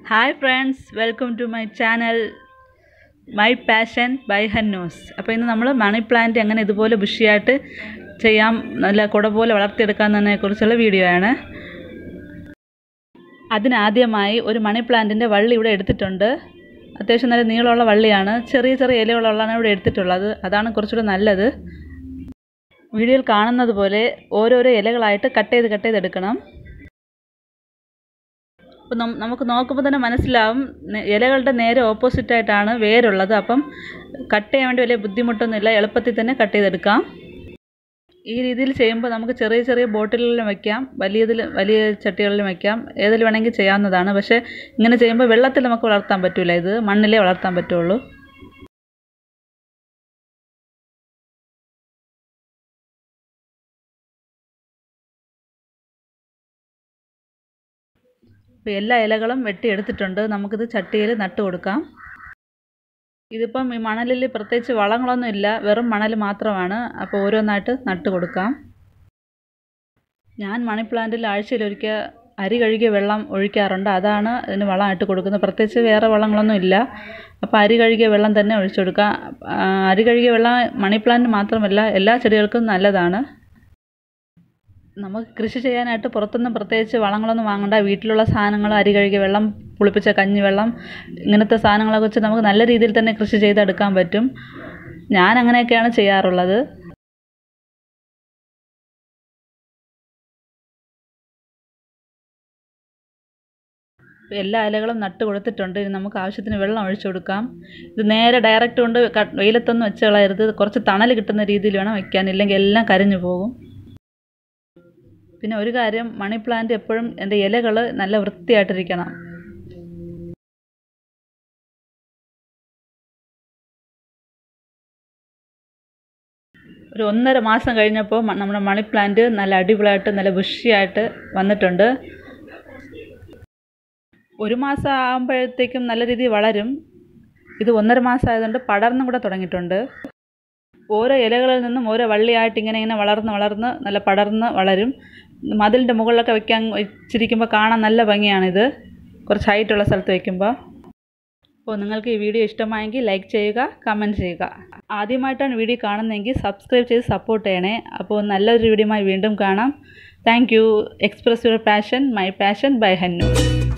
hi friends welcome to my channel my passion by Hannus അപ്പോൾ ഇന്ന് നമ്മൾ മണി പ്ലാന്റ് എങ്ങനെ ഇതുപോലെ ബുഷിയായിട്ട് ചെയ്യാം നല്ല കുട പോലെ വളർത്തിയെടുക്കാമെന്നതിനെ കുറിച്ചുള്ള വീഡിയോ ആണ് അതിനാദ്യമായി ഒരു മണി പ്ലാന്റിൻ്റെ വള്ളി ഇവിടെ എടുത്തിട്ടുണ്ട് അത്യാവശ്യം നല്ല നീളമുള്ള വള്ളിയാണ് ചെറിയ ചെറിയ ഇലകളുള്ളതാണ് ഇവിടെ എടുത്തിട്ടുള്ളത് അതാണ് കുറച്ചുകൂടെ നല്ലത് വീഡിയോയിൽ കാണുന്നത് പോലെ ഓരോരോ ഇലകളായിട്ട് കട്ട് ചെയ്ത് കട്ട് ചെയ്തെടുക്കണം അപ്പോൾ നമുക്ക് നോക്കുമ്പോൾ തന്നെ മനസ്സിലാവും നെ- ഇലകളുടെ നേരെ ഓപ്പോസിറ്റായിട്ടാണ് വേരുള്ളത് അപ്പം കട്ട് ചെയ്യാൻ വേണ്ടി വലിയ ബുദ്ധിമുട്ടൊന്നുമില്ല എളുപ്പത്തിൽ തന്നെ കട്ട് ചെയ്തെടുക്കാം ഈ രീതിയിൽ ചെയ്യുമ്പോൾ നമുക്ക് ചെറിയ ചെറിയ ബോട്ടിലിലും വയ്ക്കാം വലിയതിൽ വലിയ ചട്ടികളിലും വയ്ക്കാം ഏതിൽ വേണമെങ്കിൽ ചെയ്യാവുന്നതാണ് പക്ഷേ ഇങ്ങനെ ചെയ്യുമ്പോൾ വെള്ളത്തിൽ നമുക്ക് വളർത്താൻ പറ്റില്ല ഇത് മണ്ണിലേ വളർത്താൻ പറ്റുള്ളൂ അപ്പോൾ എല്ലാ ഇലകളും വെട്ടിയെടുത്തിട്ടുണ്ട് നമുക്കിത് ചട്ടിയിൽ നട്ട് കൊടുക്കാം ഇതിപ്പം ഈ മണലിൽ പ്രത്യേകിച്ച് വളങ്ങളൊന്നും ഇല്ല വെറും മണൽ മാത്രമാണ് അപ്പോൾ ഓരോന്നായിട്ട് നട്ട് കൊടുക്കാം ഞാൻ മണി പ്ലാന്റിൽ ആഴ്ചയിലൊരിക്കൽ അരി കഴുകിയ വെള്ളം ഒഴിക്കാറുണ്ട് അതാണ് ഇതിന് വളമായിട്ട് കൊടുക്കുന്നത് പ്രത്യേകിച്ച് വേറെ വളങ്ങളൊന്നും ഇല്ല അപ്പോൾ അരി കഴുകിയ വെള്ളം തന്നെ ഒഴിച്ചു കൊടുക്കാം ആ, അരി കഴുകിയ വെള്ളം മണി പ്ലാന്റ് മാത്രമല്ല എല്ലാ ചെടികൾക്കും നല്ലതാണ് നമുക്ക് കൃഷി ചെയ്യാനായിട്ട് പുറത്തുനിന്ന് പ്രത്യേകിച്ച് വളങ്ങളൊന്നും വാങ്ങണ്ട വീട്ടിലുള്ള സാധനങ്ങൾ അരി കഴുകിയ വെള്ളം പുളിപ്പിച്ച കഞ്ഞിവെള്ളം ഇങ്ങനത്തെ സാധനങ്ങളൊക്കെ വെച്ച് നമുക്ക് നല്ല രീതിയിൽ തന്നെ കൃഷി ചെയ്തെടുക്കാൻ പറ്റും ഞാൻ അങ്ങനെയൊക്കെയാണ് ചെയ്യാറുള്ളത് എല്ലാ ഇലകളും നട്ട് കൊടുത്തിട്ടുണ്ട് ഇനി നമുക്ക് ആവശ്യത്തിന് വെള്ളം ഒഴിച്ചു കൊടുക്കാം ഇത് നേരെ ഡയറക്റ്റ് കൊണ്ട് ക- വെയിലത്തൊന്നും വെച്ച് കളയരുത് കുറച്ച് തണൽ കിട്ടുന്ന രീതിയിൽ വേണം വയ്ക്കാൻ ഇല്ലെങ്കിൽ എല്ലാം കരിഞ്ഞു പോകും പിന്നെ ഒരു കാര്യം മണി പ്ലാന്റ് എപ്പോഴും എൻ്റെ ഇലകൾ നല്ല വൃത്തിയായിട്ടിരിക്കണം ഒരു ഒന്നര മാസം കഴിഞ്ഞപ്പോൾ മ- നമ്മുടെ മണി പ്ലാന്റ് നല്ല അടിപൊളിയായിട്ട് നല്ല ബുഷിയായിട്ട് വന്നിട്ടുണ്ട് ഒരു മാസം ആകുമ്പോഴത്തേക്കും നല്ല രീതിയിൽ വളരും ഇത് ഒന്നര മാസം ആയതുകൊണ്ട് പടർന്നും കൂടെ തുടങ്ങിയിട്ടുണ്ട് ഓരോ ഇലകളിൽ നിന്നും ഓരോ വള്ളിയായിട്ട് ഇങ്ങനെ ഇങ്ങനെ വളർന്ന് വളർന്ന് നല്ല പടർന്ന് വളരും മതിലിൻ്റെ മുകളിലൊക്കെ വെക്കാൻ വെച്ചിരിക്കുമ്പോൾ കാണാൻ നല്ല ഭംഗിയാണിത് കുറച്ച് ഹൈറ്റുള്ള സ്ഥലത്ത് വയ്ക്കുമ്പോൾ അപ്പോൾ നിങ്ങൾക്ക് ഈ വീഡിയോ ഇഷ്ടമായെങ്കിൽ ലൈക്ക് ചെയ്യുക കമൻറ്റ് ചെയ്യുക ആദ്യമായിട്ടാണ് വീഡിയോ കാണുന്നതെങ്കിൽ സബ്സ്ക്രൈബ് ചെയ്ത് സപ്പോർട്ട് ചെയ്യണേ അപ്പോൾ നല്ലൊരു വീഡിയോയുമായി വീണ്ടും കാണാം thank you express your passion my passion bye ഹന്നു